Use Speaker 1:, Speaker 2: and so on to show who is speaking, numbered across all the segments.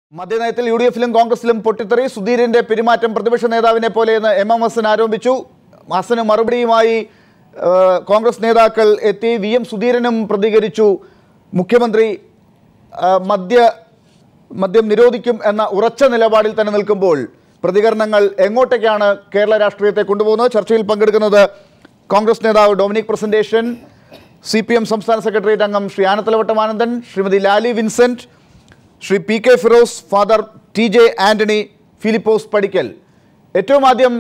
Speaker 1: മദ്യനയത്തിൽ U D എഫിലും കോൺഗ്രസിലും പൊട്ടിത്തെറി സുധീരന്റെ പെരുമാറ്റം പ്രതിപക്ഷ നേതാവിനെ പോലെയെന്ന് എം എം ഹസൻ ആരോപിച്ചു ഹസന് മറുപടിയുമായി ആ, കോൺഗ്രസ് നേതാക്കൾ എത്തി വി എം സുധീരനും പ്രതികരിച്ചു മുഖ്യമന്ത്രി ആ, മദ്യ മദ്യം നിരോധിക്കും എന്ന ഉറച്ച നിലപാടിൽ തന്നെ നിൽക്കുമ്പോൾ പ്രതികരണങ്ങൾ എങ്ങോട്ടേക്കാണ് കേരള രാഷ്ട്രീയത്തെ കൊണ്ടുപോകുന്നത് ചർച്ചയിൽ പങ്കെടുക്കുന്നത് കോൺഗ്രസ് നേതാവ് Dominic Presentation C P M സംസ്ഥാന സെക്രട്ടേറിയറ്റ് അംഗം Shri Anathalavattam Anandan Shrimati Lali Vincent Shri P K Firoz father T J Antony Philipose Padickal ഏറ്റവും ആദ്യം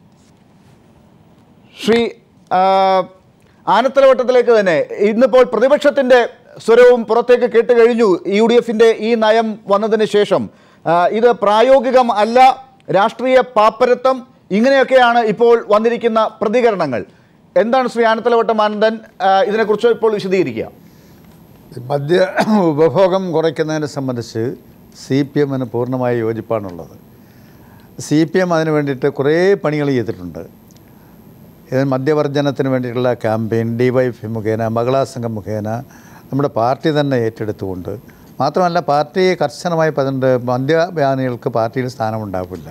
Speaker 1: ശ്രീ ആ, ആനത്തലവട്ടത്തിലേക്ക് തന്നെ ഇന്നിപ്പോൾ പ്രതിപക്ഷത്തിൻ്റെ സ്വരവും പുറത്തേക്ക് കേട്ട് കഴിഞ്ഞു യു ഡി എഫിൻ്റെ ഈ നയം വന്നതിന് ശേഷം ആ, ഇത് പ്രായോഗികം അല്ല രാഷ്ട്രീയ പാപ്പരത്വം ഇങ്ങനെയൊക്കെയാണ് ഇപ്പോൾ വന്നിരിക്കുന്ന പ്രതികരണങ്ങൾ എന്താണ് ശ്രീ ആനത്തലവട്ടം ആനന്ദൻ ആ, ഇതിനെക്കുറിച്ച് ഇപ്പോൾ വിശദീകരിക്കുക
Speaker 2: മദ്യ ഉപഭോഗം കുറയ്ക്കുന്നതിനെ സംബന്ധിച്ച് സി പി എമ്മിന് പൂർണ്ണമായ യോജിപ്പാണുള്ളത് സി പി എം അതിന് വേണ്ടിയിട്ട് കുറേ പണികൾ ചെയ്തിട്ടുണ്ട് ഇത് മദ്യവർജനത്തിന് വേണ്ടിയിട്ടുള്ള ക്യാമ്പയിൻ ഡി വൈ എഫ് മുഖേന മഹിളാ സംഘം മുഖേന നമ്മുടെ പാർട്ടി തന്നെ ഏറ്റെടുത്തുകൊണ്ട് മാത്രമല്ല പാർട്ടി കർശനമായി പതിണ്ട് മദ്യപാനികൾക്ക് പാർട്ടിയിൽ സ്ഥാനമുണ്ടാവില്ല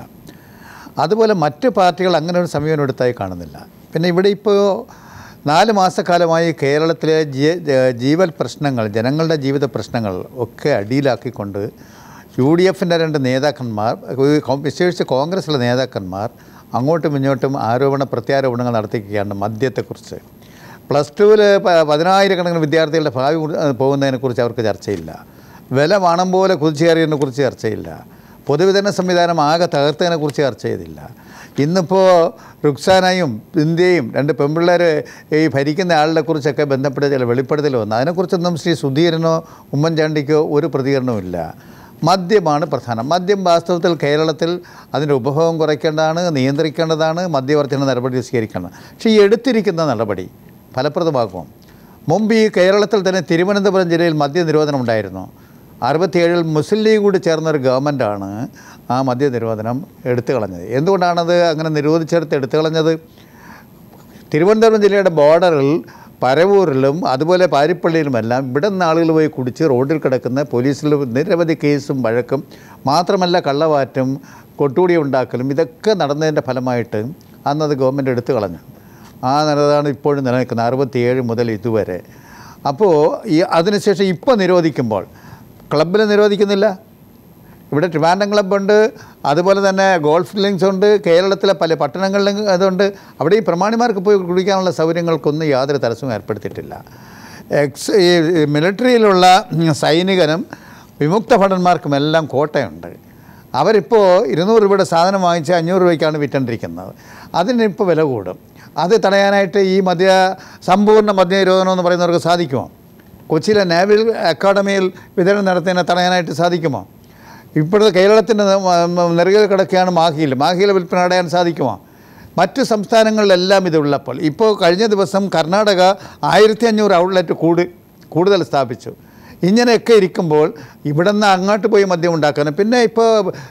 Speaker 2: അതുപോലെ മറ്റ് പാർട്ടികൾ അങ്ങനെ ഒരു സമീപനം എടുത്തായി കാണുന്നില്ല പിന്നെ ഇവിടെ ഇപ്പോൾ നാല് മാസക്കാലമായി കേരളത്തിലെ ജീ ജീവൽ പ്രശ്നങ്ങൾ ജനങ്ങളുടെ ജീവിത പ്രശ്നങ്ങൾ ഒക്കെ അടിയിലാക്കിക്കൊണ്ട് യു ഡി എഫിൻ്റെ രണ്ട് നേതാക്കന്മാർ ഈ കോ- വിശേഷിച്ച് കോൺഗ്രസിലെ നേതാക്കന്മാർ അങ്ങോട്ടും ഇങ്ങോട്ടും ആരോപണ പ്രത്യാരോപണങ്ങൾ നടത്തിക്കുകയാണ് മദ്യത്തെക്കുറിച്ച് പ്ലസ് ടുവിൽ പതിനായിരക്കണക്കിന് വിദ്യാർത്ഥികളുടെ ഭാവി കുറി- പോകുന്നതിനെക്കുറിച്ച് അവർക്ക് ചർച്ചയില്ല വില മണം പോലെ കുതിച്ചേറിയതിനെക്കുറിച്ച് ചർച്ചയില്ല പൊതുവിതരണ സംവിധാനം ആകെ തകർത്തതിനെക്കുറിച്ച് ചർച്ച ചെയ്തില്ല ഇന്നിപ്പോൾ റുക്സാനയും ഇന്ത്യയും രണ്ട് പെൺപിള്ളേർ ഈ ഭരിക്കുന്ന ആളുടെ കുറിച്ചൊക്കെ ബന്ധപ്പെട്ട ചില വെളിപ്പെടുത്തൽ വന്നു അതിനെക്കുറിച്ചൊന്നും ശ്രീ സുധീരനോ ഉമ്മൻചാണ്ടിക്കോ ഒരു പ്രതികരണവും ഇല്ല മദ്യമാണ് പ്രധാനം മദ്യം വാസ്തവത്തിൽ കേരളത്തിൽ അതിൻ്റെ ഉപഭോഗം കുറയ്ക്കേണ്ടതാണ് നിയന്ത്രിക്കേണ്ടതാണ് മദ്യവർദ്ധന നടപടി സ്വീകരിക്കേണ്ടത് പക്ഷേ ഈ എടുത്തിരിക്കുന്ന നടപടി ഫലപ്രദമാകുമോ മുമ്പ് ഈ കേരളത്തിൽ തന്നെ തിരുവനന്തപുരം ജില്ലയിൽ മദ്യനിരോധനം ഉണ്ടായിരുന്നു അറുപത്തിയേഴിൽ മുസ്ലിം ലീഗ് കൂടി ചേർന്നൊരു ഗവൺമെൻറ്റാണ് ആ മദ്യനിരോധനം എടുത്തു കളഞ്ഞത് എന്തുകൊണ്ടാണത് അങ്ങനെ നിരോധിച്ചെടുത്ത് എടുത്തു കളഞ്ഞത് തിരുവനന്തപുരം ജില്ലയുടെ ബോർഡറിൽ പരവൂരിലും അതുപോലെ പാരിപ്പള്ളിയിലുമെല്ലാം ഇവിടെ നിന്ന് ആളുകൾ പോയി കുടിച്ച് റോഡിൽ കിടക്കുന്ന പോലീസിൽ നിരവധി കേസും വഴക്കും മാത്രമല്ല കള്ളവാറ്റും കൊട്ടുകൂടി ഉണ്ടാക്കലും ഇതൊക്കെ നടന്നതിൻ്റെ ഫലമായിട്ട് അന്നത് ഗവൺമെൻറ് എടുത്തു കളഞ്ഞു ആ നിലതാണ് ഇപ്പോഴും നിലനിൽക്കുന്നത് അറുപത്തിയേഴ് മുതൽ ഇതുവരെ അപ്പോൾ ഈ അതിനുശേഷം ഇപ്പോൾ നിരോധിക്കുമ്പോൾ ക്ലബിൽ നിരോധിക്കുന്നില്ല ഇവിടെ ട്രിവാൻഡം ക്ലബ്ബുണ്ട് അതുപോലെ തന്നെ ഗോൾഫ് ലിങ്സ് ഉണ്ട് കേരളത്തിലെ പല പട്ടണങ്ങളിലും അതുണ്ട് അവിടെ ഈ പ്രമാണിമാർക്ക് പോയി കുടിക്കാനുള്ള സൗകര്യങ്ങൾക്കൊന്നും യാതൊരു തടസ്സവും ഏർപ്പെടുത്തിയിട്ടില്ല എക്സ് ഈ മിലിറ്ററിയിലുള്ള സൈനികനും വിമുക്ത ഭടന്മാർക്കുമെല്ലാം കോട്ടയുണ്ട് അവരിപ്പോൾ ഇരുന്നൂറ് രൂപയുടെ സാധനം വാങ്ങിച്ച് അഞ്ഞൂറ് രൂപയ്ക്കാണ് വിറ്റുകൊണ്ടിരിക്കുന്നത് അതിനിപ്പോൾ വില കൂടും അത് തടയാനായിട്ട് ഈ മദ്യ സമ്പൂർണ്ണ മദ്യനിരോധനം എന്ന് പറയുന്നവർക്ക് സാധിക്കുമോ കൊച്ചിയിലെ നാവൽ അക്കാഡമിയിൽ വിതരണം നടത്തുന്നതിനെ തടയാനായിട്ട് സാധിക്കുമോ ഇപ്പോഴത്തെ കേരളത്തിൻ്റെ നെറുകയിൽ കിടക്കുകയാണ് മാഹിയിൽ മാഹിയിലെ വിൽപ്പന തടയാൻ സാധിക്കുമോ മറ്റ് സംസ്ഥാനങ്ങളിലെല്ലാം ഇതുള്ളപ്പോൾ ഇപ്പോൾ കഴിഞ്ഞ ദിവസം കർണാടക ആയിരത്തി അഞ്ഞൂറ് ഔട്ട്ലെറ്റ് കൂടി കൂടുതൽ സ്ഥാപിച്ചു ഇങ്ങനെയൊക്കെ ഇരിക്കുമ്പോൾ ഇവിടെ നിന്ന് അങ്ങോട്ട് പോയി മദ്യം ഉണ്ടാക്കാനും പിന്നെ ഇപ്പോൾ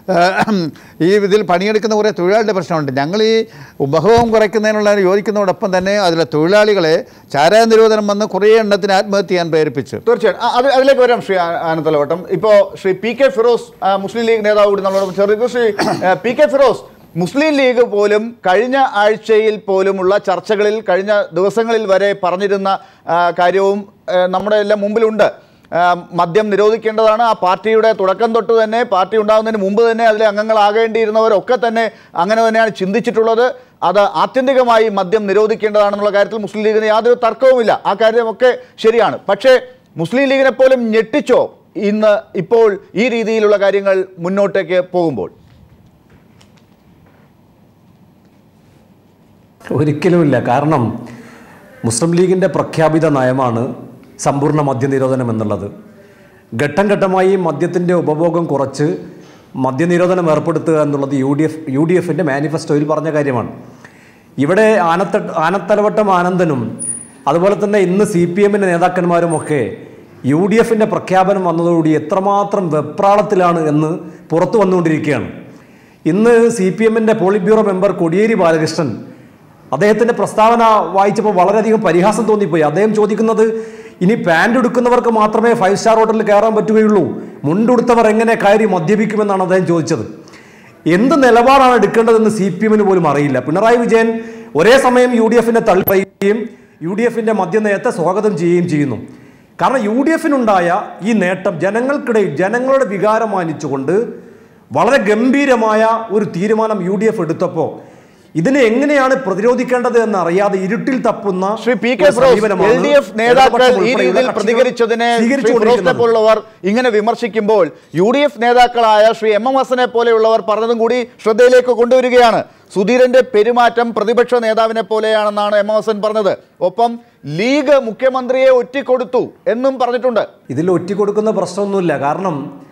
Speaker 2: ഈ ഇതിൽ പണിയെടുക്കുന്ന കുറേ തൊഴിലാളിയുടെ പ്രശ്നമുണ്ട് ഞങ്ങൾ ഈ ഉപഭോഗം കുറയ്ക്കുന്നതിനുള്ള യോജിക്കുന്നതോടൊപ്പം തന്നെ അതിലെ തൊഴിലാളികളെ ചാരായ നിരോധനം വന്ന് കുറേ എണ്ണത്തിന് ആത്മഹത്യ ചെയ്യാൻ പ്രേരിപ്പിച്ചു
Speaker 1: തീർച്ചയായും ആ, അത് അതിലേക്ക് വരാം ശ്രീ ആ- ആനന്ദലവട്ടം ഇപ്പോൾ ശ്രീ പി കെ ഫിറോസ് ആ, മുസ്ലിം ലീഗ് നേതാവ് കൂടി നമ്മളോട് ചേർത്ത് ശ്രീ ആ, പി കെ ഫിറോസ് മുസ്ലിം ലീഗ് പോലും കഴിഞ്ഞ ആഴ്ചയിൽ പോലുമുള്ള ചർച്ചകളിൽ കഴിഞ്ഞ ദിവസങ്ങളിൽ വരെ പറഞ്ഞിരുന്ന ആ, കാര്യവും ആ, നമ്മുടെ എല്ലാം മുമ്പിലുണ്ട് ആ, മദ്യം നിരോധിക്കേണ്ടതാണ് ആ പാർട്ടിയുടെ തുടക്കം തൊട്ട് തന്നെ പാർട്ടി ഉണ്ടാകുന്നതിന് മുമ്പ് തന്നെ അതിലെ അംഗങ്ങളാകേണ്ടിയിരുന്നവരൊക്കെ തന്നെ അങ്ങനെ തന്നെയാണ് ചിന്തിച്ചിട്ടുള്ളത് അത് ആത്യന്തികമായി മദ്യം നിരോധിക്കേണ്ടതാണെന്നുള്ള കാര്യത്തിൽ മുസ്ലിം ലീഗിന് യാതൊരു തർക്കവുമില്ല ആ കാര്യമൊക്കെ ശരിയാണ് പക്ഷേ മുസ്ലിം ലീഗിനെ പോലും ഞെട്ടിച്ചോ ഇന്ന് ഇപ്പോൾ ഈ രീതിയിലുള്ള കാര്യങ്ങൾ മുന്നോട്ടേക്ക് പോകുമ്പോൾ
Speaker 3: ഒരിക്കലുമില്ല കാരണം മുസ്ലിം ലീഗിൻ്റെ പ്രഖ്യാപിത നയമാണ് സമ്പൂർണ്ണ മദ്യനിരോധനം എന്നുള്ളത് ഘട്ടം ഘട്ടമായി മദ്യത്തിൻ്റെ ഉപഭോഗം കുറച്ച് മദ്യനിരോധനം ഏർപ്പെടുത്തുക എന്നുള്ളത് U D F U D എഫിൻ്റെ മാനിഫെസ്റ്റോയിൽ പറഞ്ഞ കാര്യമാണ് ഇവിടെ ആനത്ത ആനത്തലവട്ടം ആനന്ദനും അതുപോലെ തന്നെ ഇന്ന് സി പി എമ്മിൻ്റെ നേതാക്കന്മാരുമൊക്കെ യു ഡി എഫിൻ്റെ പ്രഖ്യാപനം വന്നതോടുകൂടി എത്രമാത്രം വെപ്രാളത്തിലാണ് എന്ന് പുറത്തു വന്നുകൊണ്ടിരിക്കുകയാണ് ഇന്ന് സി പി എമ്മിൻ്റെ polit bureau member Kodiyeri Balakrishnan അദ്ദേഹത്തിന്റെ പ്രസ്താവന വായിച്ചപ്പോൾ വളരെയധികം പരിഹാസം തോന്നിപ്പോയി അദ്ദേഹം ചോദിക്കുന്നത് ഇനി പാൻറ് എടുക്കുന്നവർക്ക് മാത്രമേ ഫൈവ് സ്റ്റാർ ഹോട്ടലിൽ കയറാൻ പറ്റുകയുള്ളൂ മുണ്ടുടുത്തവർ എങ്ങനെ കയറി മദ്യപിക്കുമെന്നാണ് അദ്ദേഹം ചോദിച്ചത് എന്ത് നിലപാടാണ് എടുക്കേണ്ടതെന്ന് സി പി എമ്മിന് പോലും അറിയില്ല പിണറായി വിജയൻ ഒരേ സമയം യു ഡി എഫിനെ തള്ളിപ്പറയുകയും യു ഡി എഫിന്റെ മദ്യനയത്തെ സ്വാഗതം ചെയ്യുകയും ചെയ്യുന്നു കാരണം യു ഡി എഫിനുണ്ടായ ഈ നേട്ടം ജനങ്ങൾക്കിടയിൽ ജനങ്ങളുടെ വികാരം മാനിച്ചുകൊണ്ട് വളരെ ഗംഭീരമായ ഒരു തീരുമാനം യു ഡി എഫ് എടുത്തപ്പോൾ ഇതിനെ എങ്ങനെയാണ് പ്രതിരോധിക്കേണ്ടത് എന്ന് അറിയാതെ ഇരുട്ടിൽ തപ്പുന്ന
Speaker 1: ശ്രീ പി കെ
Speaker 3: ഒരു
Speaker 1: ഫിറോസ്
Speaker 3: സമീപനമാണ്
Speaker 1: എൽ ഡി എഫ് നേതാക്കൾ
Speaker 3: ഇടതുപക്ഷം
Speaker 1: ഈ
Speaker 3: ഉൾപ്പെടെയുള്ള
Speaker 1: രീതിയിൽ
Speaker 3: കക്ഷികൾ
Speaker 1: പ്രതികരിച്ചതിനെ ശ്രീ ഫിറോസിനെ
Speaker 3: സ്വീകരിച്ചുകൊണ്ടിരിക്കുന്നത്.
Speaker 1: പോലുള്ളവർ ഇങ്ങനെ വിമർശിക്കുമ്പോൾ യു ഡി എഫ് നേതാക്കളായ ശ്രീ എം എം ഹസനെ പോലെയുള്ളവർ പറഞ്ഞതും കൂടി ശ്രദ്ധയിലേക്ക് കൊണ്ടുവരികയാണ് സുധീരന്റെ പെരുമാറ്റം പ്രതിപക്ഷ നേതാവിനെ പോലെയാണെന്നാണ് എം എം ഹസൻ പറഞ്ഞത് ഒപ്പം ലീഗ് മുഖ്യമന്ത്രിയെ ഒറ്റിക്കൊടുത്തു എന്നും പറഞ്ഞിട്ടുണ്ട്
Speaker 3: ഇതിൽ ഒറ്റിക്കൊടുക്കുന്ന പ്രശ്നമൊന്നുമില്ല കാരണം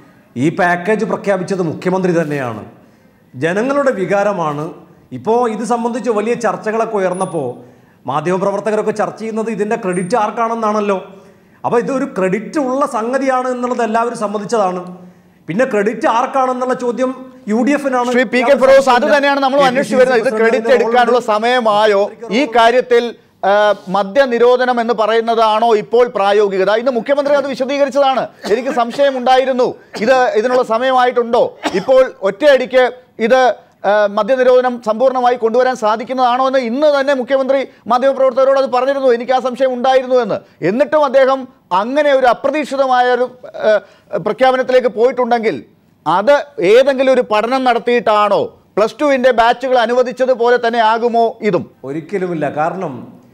Speaker 3: ഈ പാക്കേജ് പ്രഖ്യാപിച്ചത് മുഖ്യമന്ത്രി തന്നെയാണ് ജനങ്ങളുടെ വികാരമാണ് ഇപ്പോൾ ഇത് സംബന്ധിച്ച് വലിയ ചർച്ചകളൊക്കെ ഉയർന്നപ്പോൾ മാധ്യമപ്രവർത്തകരൊക്കെ ചർച്ച ചെയ്യുന്നത് ഇതിൻ്റെ ക്രെഡിറ്റ് ആർക്കാണെന്നാണല്ലോ അപ്പോൾ ഇതൊരു ക്രെഡിറ്റ് ഉള്ള സംഗതിയാണ് എന്നുള്ളത് എല്ലാവരും സമ്മതിച്ചതാണ് പിന്നെ ക്രെഡിറ്റ് ആർക്കാണെന്നുള്ള ചോദ്യം യു ഡി എഫിനാണ്
Speaker 1: ശ്രീ പി കെ ഫിറോസ് അത് തന്നെയാണ് നമ്മൾ അന്വേഷിച്ചു വരുന്നത് ഇത് ക്രെഡിറ്റ് എടുക്കാനുള്ള സമയമായോ ഈ കാര്യത്തിൽ ആ, മദ്യനിരോധനം എന്ന് പറയുന്നതാണോ ഇപ്പോൾ പ്രായോഗികത ഇന്ന് മുഖ്യമന്ത്രി അത് വിശദീകരിച്ചതാണ് എനിക്ക് സംശയം ഉണ്ടായിരുന്നു ഇത് ഇതിനുള്ള സമയമായിട്ടുണ്ടോ ഇപ്പോൾ ഒറ്റയടിക്ക് ഇത് ആ, മദ്യനിരോധനം സമ്പൂർണ്ണമായി കൊണ്ടുവരാൻ സാധിക്കുന്നതാണോ എന്ന് ഇന്ന് തന്നെ മുഖ്യമന്ത്രി മാധ്യമപ്രവർത്തകരോട് അത് പറഞ്ഞിരുന്നു എനിക്ക് ആ സംശയം ഉണ്ടായിരുന്നു എന്ന് എന്നിട്ടും അദ്ദേഹം അങ്ങനെ ഒരു അപ്രതീക്ഷിതമായ ഒരു ആ, പ്രഖ്യാപനത്തിലേക്ക് പോയിട്ടുണ്ടെങ്കിൽ അത് ഏതെങ്കിലും ഒരു പഠനം നടത്തിയിട്ടാണോ പ്ലസ് ടുവിന്റെ ബാച്ചുകൾ അനുവദിച്ചതുപോലെ തന്നെ ആകുമോ ഇതും
Speaker 3: ഒരിക്കലുമില്ല കാരണം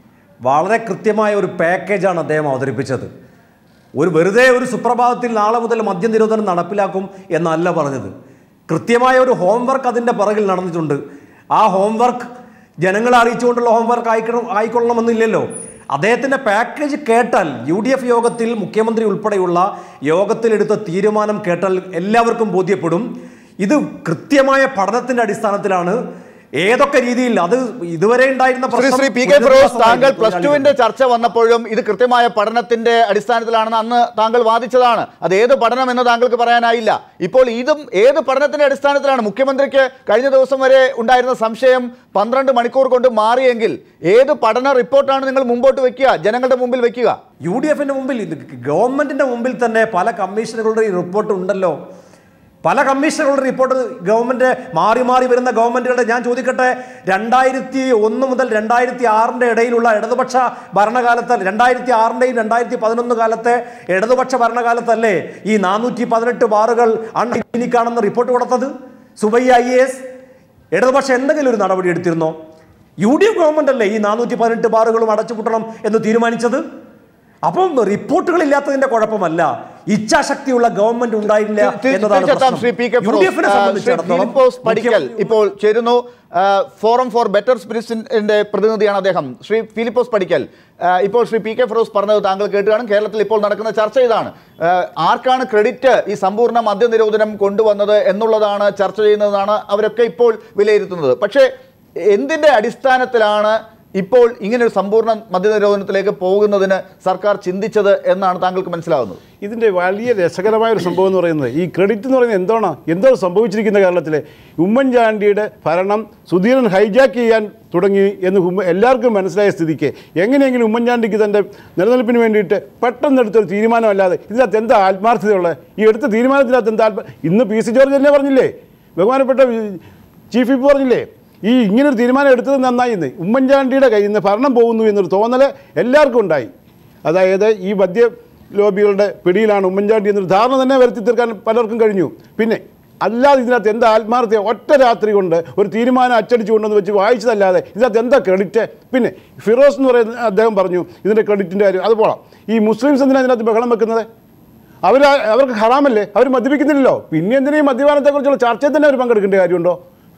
Speaker 3: വളരെ കൃത്യമായ ഒരു പാക്കേജാണ് അദ്ദേഹം അവതരിപ്പിച്ചത് ഒരു വെറുതെ ഒരു സുപ്രഭാതത്തിൽ നാളെ മുതൽ മദ്യനിരോധനം നടപ്പിലാക്കും എന്നല്ല പറഞ്ഞത് കൃത്യമായ ഒരു ഹോംവർക്ക് അതിൻ്റെ പിറകിൽ നടന്നിട്ടുണ്ട് ആ ഹോംവർക്ക് ജനങ്ങളെ അറിയിച്ചുകൊണ്ടുള്ള ഹോംവർക്ക് ആയിക്കണം ആയിക്കൊള്ളണമെന്നില്ലല്ലോ അദ്ദേഹത്തിൻ്റെ പാക്കേജ് കേട്ടാൽ യു ഡി എഫ് യോഗത്തിൽ മുഖ്യമന്ത്രി ഉൾപ്പെടെയുള്ള യോഗത്തിലെടുത്ത തീരുമാനം കേട്ടാൽ എല്ലാവർക്കും ബോധ്യപ്പെടും ഇത് കൃത്യമായ പഠനത്തിൻ്റെ അടിസ്ഥാനത്തിലാണ് ഏതൊക്കെ രീതിയിൽ അത് ഇതുവരെ ഉണ്ടായിരുന്ന
Speaker 1: ശ്രീ
Speaker 3: പ്രശ്നം
Speaker 1: ശ്രീ പി കെ ഫിറോസ്
Speaker 3: പുനരധിവാസമായിരുന്നു
Speaker 1: താങ്കൾ പ്ലസ് ടുവിന്റെ
Speaker 3: തൊഴിലാളികളുടെ.
Speaker 1: ചർച്ച വന്നപ്പോഴും ഇത് കൃത്യമായ പഠനത്തിന്റെ അടിസ്ഥാനത്തിലാണെന്ന് അന്ന് താങ്കൾ വാദിച്ചതാണ് അത് ഏത് പഠനം എന്ന് താങ്കൾക്ക് പറയാനായില്ല ഇപ്പോൾ ഇതും ഏത് പഠനത്തിന്റെ അടിസ്ഥാനത്തിലാണ് മുഖ്യമന്ത്രിക്ക് കഴിഞ്ഞ ദിവസം വരെ ഉണ്ടായിരുന്ന സംശയം പന്ത്രണ്ട് മണിക്കൂർ കൊണ്ട് മാറിയെങ്കിൽ ഏത് പഠന റിപ്പോർട്ടാണ് നിങ്ങൾ മുമ്പോട്ട് വെക്കുക ജനങ്ങളുടെ മുമ്പിൽ വെക്കുക
Speaker 3: യു ഡി എഫിന്റെ മുമ്പിൽ ഇത് ഗവൺമെന്റിന്റെ മുമ്പിൽ തന്നെ പല കമ്മീഷനുകളുടെ റിപ്പോർട്ട് ഉണ്ടല്ലോ പല കമ്മീഷനുകളുടെ റിപ്പോർട്ട് ഗവൺമെന്റ് മാറി മാറി വരുന്ന ഗവൺമെന്റുകളുടെ ഞാൻ ചോദിക്കട്ടെ രണ്ടായിരത്തി ഒന്ന് മുതൽ രണ്ടായിരത്തി ആറിന്റെ ഇടയിലുള്ള ഇടതുപക്ഷ ഭരണകാലത്ത് രണ്ടായിരത്തി ആറിന്റെയും രണ്ടായിരത്തി പതിനൊന്ന് കാലത്തെ ഇടതുപക്ഷ ഭരണകാലത്തല്ലേ ഈ നാനൂറ്റി പതിനെട്ട് ബാറുകൾ അൺഹൈജീനിക്കാണെന്ന് റിപ്പോർട്ട് കൊടുത്തത് സുബയ്യ ഐ എസ് ഇടതുപക്ഷം എന്തെങ്കിലും ഒരു നടപടി എടുത്തിരുന്നോ യു ഡി എഫ് ഗവൺമെന്റ് അല്ലേ ഈ നാനൂറ്റി പതിനെട്ട് ബാറുകളും അടച്ചുപൂട്ടണം എന്ന് തീരുമാനിച്ചത് അപ്പം റിപ്പോർട്ടുകൾ ഇല്ലാത്തതിന്റെ കുഴപ്പമല്ല ഇച്ഛാശക്തിയുള്ള ഗവൺമെന്റ് ഉണ്ടായില്ല
Speaker 1: തി-
Speaker 3: എന്നതാണ്
Speaker 1: തിരിച്ചെത്താം Shri P K
Speaker 3: U D എഫിനെ
Speaker 1: ഫിറോസ്. ആ, ശ്രീ
Speaker 3: സംബന്ധിച്ചിടത്തോളം
Speaker 1: ഫിലിപ്പോസ് പടിക്കൽ
Speaker 3: മുഖ്യമന്ത്രി-
Speaker 1: ഇപ്പോൾ ചേരുന്നു ആ, ഫോറം ഫോർ ബെറ്റർ സ്പിരിറ്റ്സിന്റെ പ്രതിനിധിയാണ് അദ്ദേഹം ശ്രീ ഫിലിപ്പോസ് പടിക്കൽ ആ, ഇപ്പോൾ ശ്രീ പി കെ ഫിറോസ് പറഞ്ഞത് താങ്കൾ കേട്ടുകാണും കേരളത്തിൽ ഇപ്പോൾ നടക്കുന്ന ചർച്ച ഇതാണ് ആ, ആർക്കാണ് ക്രെഡിറ്റ് ഈ സമ്പൂർണ്ണ മദ്യനിരോധനം കൊണ്ടുവന്നത് എന്നുള്ളതാണ് ചർച്ച ചെയ്യുന്നതാണ് അവരൊക്കെ ഇപ്പോൾ വിലയിരുത്തുന്നത് പക്ഷേ എന്തിന്റെ അടിസ്ഥാനത്തിലാണ് ഇപ്പോൾ ഇങ്ങനെ ഒരു സമ്പൂർണ്ണ മദ്യനിരോധനത്തിലേക്ക് പോകുന്നതിന് സർക്കാർ ചിന്തിച്ചത് എന്നാണ് താങ്കൾക്ക് മനസ്സിലാവുന്നത്
Speaker 4: ഇതിൻ്റെ വലിയ രസകരമായ ഒരു സംഭവം എന്ന് പറയുന്നത് ഈ ക്രെഡിറ്റ് എന്ന് പറയുന്നത് എന്താണ് എന്താണ് സംഭവിച്ചിരിക്കുന്ന കേരളത്തിലെ ഉമ്മൻചാണ്ടിയുടെ ഭരണം സുധീരൻ ഹൈജാക്ക് ചെയ്യാൻ തുടങ്ങി എന്ന് ഉമ്മ- എല്ലാവർക്കും മനസ്സിലായ സ്ഥിതിക്ക് എങ്ങനെയെങ്കിലും ഉമ്മൻചാണ്ടിക്ക് തൻ്റെ നിലനിൽപ്പിന് വേണ്ടിയിട്ട് പെട്ടെന്ന് എടുത്തൊരു തീരുമാനമല്ലാതെ ഇതിനകത്ത് എന്താ ആത്മാർത്ഥതയുള്ളത് ഈ എടുത്ത തീരുമാനത്തിനകത്ത് എന്താ ആത്മ ഇന്ന് പി സി ജോർജ് തന്നെ പറഞ്ഞില്ലേ ബഹുമാനപ്പെട്ട ചീഫ് വിപ്പ് പറഞ്ഞില്ലേ ഈ ഇങ്ങനൊരു തീരുമാനം എടുത്തത് നന്നായി എന്ന് ഉമ്മൻചാണ്ടിയുടെ കയ്യിൽ നിന്ന് ഭരണം പോകുന്നു എന്നൊരു തോന്നൽ എല്ലാവർക്കും ഉണ്ടായി അതായത് ഈ മദ്യ ലോബികളുടെ പിടിയിലാണ് ഉമ്മൻചാണ്ടി എന്നൊരു ധാരണ തന്നെ വരുത്തി തീർക്കാൻ പലർക്കും കഴിഞ്ഞു പിന്നെ അല്ലാതെ ഇതിനകത്ത് എന്താ ആത്മാർത്ഥത ഒറ്റ രാത്രി കൊണ്ട് ഒരു തീരുമാനം അച്ചടിച്ചു കൊണ്ടുവന്ന് വെച്ച് വായിച്ചതല്ലാതെ ഇതിനകത്ത് എന്താ ക്രെഡിറ്റ് പിന്നെ ഫിറോസ് എന്ന് പറയുന്ന അദ്ദേഹം പറഞ്ഞു ഇതിൻ്റെ ക്രെഡിറ്റിൻ്റെ കാര്യം അത് പോളാം ഈ മുസ്ലിംസ് എന്തിനാണ് ഇതിനകത്ത് ബഹളം വെക്കുന്നത് അവർ അവർക്ക് ഹറാമല്ലേ അവർ മദ്യപിക്കുന്നില്ലല്ലോ പിന്നെ എന്തിനാ ഈ മദ്യപാനത്തെക്കുറിച്ചുള്ള ചർച്ചയിൽ തന്നെ അവർ പങ്കെടുക്കേണ്ട കാര്യമുണ്ടോ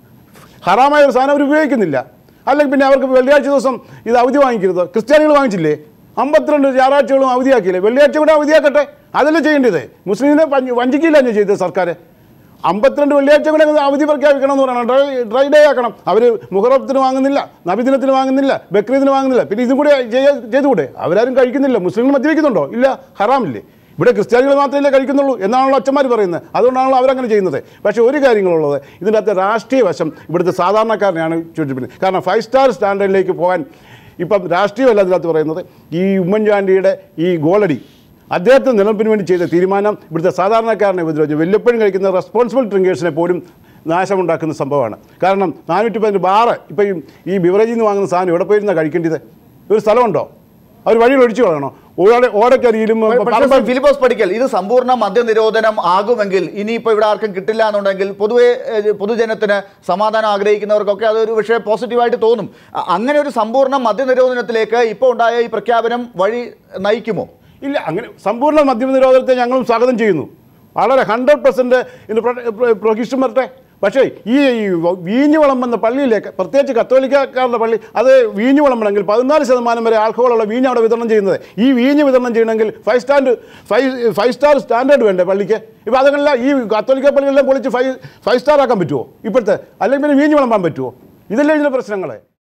Speaker 4: ഹറാമായ ഒരു സാധനം അവർ ഉപയോഗിക്കുന്നില്ല അല്ലെങ്കിൽ പിന്നെ അവർക്ക് വെള്ളിയാഴ്ച ദിവസം ഇത് അവധി വാങ്ങിക്കരുത് ക്രിസ്ത്യാനികൾ വാങ്ങിച്ചില്ലേ അമ്പത്തിരണ്ട് ഞായറാഴ്ചകളും അവധിയാക്കിയില്ലേ വെള്ളിയാഴ്ച കൂടെ അവധിയാക്കട്ടെ അതല്ലേ ചെയ്യേണ്ടത് മുസ്ലിമിനെ വഞ്ചി- വഞ്ചിക്കില്ല ഞാൻ ചെയ്തത് സർക്കാർ അമ്പത്തിരണ്ട് വെള്ളിയാഴ്ച കൂടെ അങ്ങ് അവധി പ്രഖ്യാപിക്കണം എന്ന് പറയണം ഡ്രൈ ഡ്രൈ ഡേ ആക്കണം അവർ മുഹറത്തിന് വാങ്ങുന്നില്ല നബിദിനത്തിന് വാങ്ങുന്നില്ല ബക്രീദിന് വാങ്ങുന്നില്ല പിന്നെ ഇതും കൂടെ ചെയ്യ- ചെയ്തുകൂടെ അവരാരും കഴിക്കുന്നില്ല മുസ്ലിങ്ങൾ മദ്യപിക്കുന്നുണ്ടോ ഇല്ല ഹറാമില്ലേ ഇവിടെ ക്രിസ്ത്യാനികൾ മാത്രമല്ലേ കഴിക്കുന്നുള്ളൂ എന്നാണല്ലോ അച്ഛന്മാർ പറയുന്നത് അതുകൊണ്ടാണല്ലോ അവരങ്ങനെ ചെയ്യുന്നത് പക്ഷേ ഒരു കാര്യങ്ങളുള്ളത് ഇതിൻ്റെ അകത്ത് രാഷ്ട്രീയ വശം ഇവിടുത്തെ സാധാരണക്കാരനെയാണ് ചുറ്റിപ്പിക്കുന്നത് കാരണം ഫൈവ് സ്റ്റാർ സ്റ്റാൻഡേർഡിലേക്ക് പോകാൻ ഇപ്പം രാഷ്ട്രീയമല്ല അതിനകത്ത് പറയുന്നത് ഈ ഉമ്മൻചാണ്ടിയുടെ ഈ ഗോളടി അദ്ദേഹത്തെ നിലനിൽപ്പിന് വേണ്ടി ചെയ്ത തീരുമാനം ഇവിടുത്തെ സാധാരണക്കാരനെ ഉപദ്രവിച്ചു വല്ലപ്പോഴും കഴിക്കുന്ന റെസ്പോൺസിബിൾ ഡ്രിങ്കേഴ്സിനെ പോലും നാശമുണ്ടാക്കുന്ന സംഭവമാണ് കാരണം നാനൂറ്റി പതിനഞ്ച് ബാറ് ഇപ്പം ഈ- ഈ ബിവറേജിൽ നിന്ന് വാങ്ങുന്ന സാധനം എവിടെ പോയിരുന്നാണ് കഴിക്കേണ്ടത് ഒരു സ്ഥലമുണ്ടോ അവർ വഴിയിൽ ഒഴിച്ചു കളയണോ ഓടെ ഓടക്കരിയിലും
Speaker 1: പക്ഷേ ശ്രീ ഫിലിപ്പോസ് പഠിക്കൽ ഇത് സമ്പൂർണ്ണ മദ്യനിരോധനം ആകുമെങ്കിൽ ഇനിയിപ്പോൾ ഇവിടെ ആർക്കും കിട്ടില്ല എന്നുണ്ടെങ്കിൽ പൊതുവെ ഏഹ്, പൊതുജനത്തിന് സമാധാനം ആഗ്രഹിക്കുന്നവർക്കൊക്കെ അതൊരു പക്ഷേ പോസിറ്റീവായിട്ട് തോന്നും അ- അങ്ങനെ ഒരു സമ്പൂർണ്ണ മദ്യനിരോധനത്തിലേക്ക് ഇപ്പോൾ ഉണ്ടായ ഈ പ്രഖ്യാപനം വഴി നയിക്കുമോ
Speaker 4: ഇല്ല അങ്ങനെ സമ്പൂർണ്ണ മദ്യ നിരോധനത്തെ ഞങ്ങളും സ്വാഗതം ചെയ്യുന്നു വളരെ ഹൺഡ്രഡ് പെർസെൻറ്റ് ഇതിന് പ്രൊഹിഷൻ വരട്ടെ പക്ഷേ ഈ ഈ വീഞ്ഞു വിളമ്പുന്ന പള്ളിയിലേക്ക് പ്രത്യേകിച്ച് കത്തോലിക്കാരുടെ പള്ളി അത് വീഞ്ഞു വിളമ്പണമെങ്കിൽ പതിനാല് ശതമാനം വരെ ആൽക്കഹോളുള്ള വീഞ്ഞ് അവിടെ വിതരണം ചെയ്യുന്നത് ഈ വീഞ്ഞ് വിതരണം ചെയ്യണമെങ്കിൽ five stand five five star standard വേണ്ടേ പള്ളിക്ക് ഇപ്പോൾ അതെല്ലാം ഈ കത്തോലിക്ക പള്ളികളെല്ലാം പൊളിച്ച് ഫൈവ് ഫൈവ് സ്റ്റാർ ആക്കാൻ പറ്റുമോ ഇപ്പോഴത്തെ അല്ലെങ്കിൽ പിന്നെ വീഞ്ഞ് വിളമ്പാൻ പറ്റുമോ ഇതല്ലേ ഇതിൻ്റെ പ്രശ്നങ്ങളെ